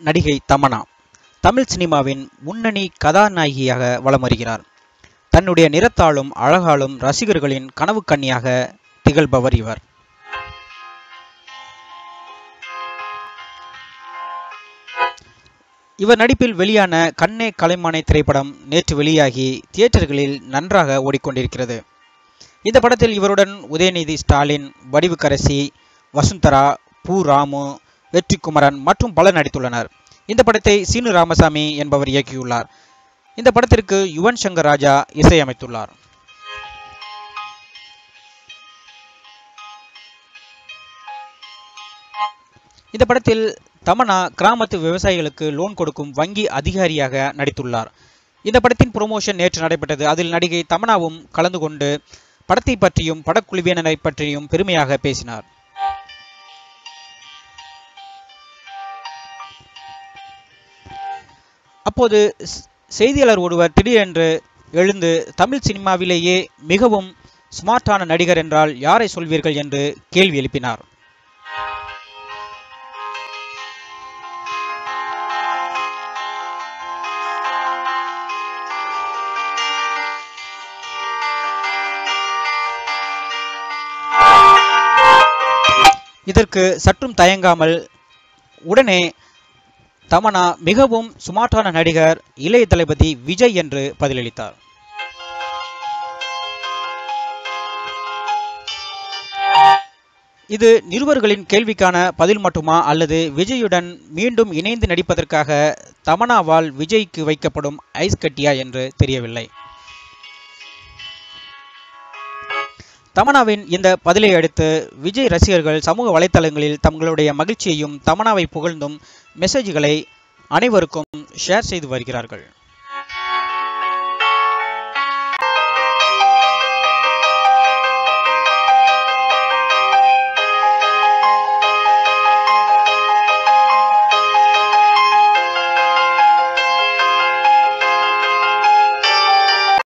நடிகை தமன்னா தமிழ் சினிமாவின் முன்னணி கதாநாயகியாக வலம் வருகிறார் தன்னுடைய நிறத்தாலும் அழகாலும் ரசிகர்களின் கனவு கன்னியாக திகழ்பவர் இவர் இவர் நடிப்பில் வெளியான கண்ணே கலைமானை திரைப்படம் நேற்று வெளியாகி தியேட்டர்களில் நன்றாக ஓடிக்கொண்டிருக்கிறது இந்த படத்தில் இவருடன் உதயநிதி ஸ்டாலின் வடிவுக்கரசி வசுந்தரா பூ ராமு வெற்றிக்குமரன் மற்றும் பலர் நடித்துள்ளனர் இந்த படத்தை சீனு ராமசாமி என்பவர் இயக்கியுள்ளார் இந்த படத்திற்கு யுவன் சங்கர் ராஜா இசையமைத்துள்ளார் இந்த படத்தில் தமன்னா கிராமத்து விவசாயிகளுக்கு லோன் கொடுக்கும் வங்கி அதிகாரியாக நடித்துள்ளார் இந்த படத்தின் ப்ரொமோஷன் நேற்று நடைபெற்றது அதில் நடிகை தமன்னாவும் கலந்து கொண்டு படத்தை பற்றியும் படக்குழுவினரை பற்றியும் பெருமையாக பேசினார் அப்போது செய்தியாளர் ஒருவர் திடீரென்று எழுந்து தமிழ் சினிமாவிலேயே மிகவும் ஸ்மார்ட்டான நடிகர் என்றால் யாரை சொல்வீர்கள் என்று கேள்வி எழுப்பினார் இதற்கு சற்றும் தயங்காமல் உடனே தமனா மிகவும் சுமார்ட்டான நடிகர் இளைய தளபதி விஜய் என்று பதிலளித்தார் இது நிருபர்களின் கேள்விக்கான பதில் மட்டுமா அல்லது விஜயுடன் மீண்டும் இணைந்து நடிப்பதற்காக தமனாவால் விஜய்க்கு வைக்கப்படும் ஐஸ் கட்டியா என்று தெரியவில்லை தமனாவின் இந்த பதிலை அடுத்து விஜய் ரசிகர்கள் சமூக வலைத்தளங்களில் தங்களுடைய மகிழ்ச்சியையும் தமனாவை புகழ்ந்தும் மெசேஜ்களை அனைவருக்கும் ஷேர் செய்து வருகிறார்கள்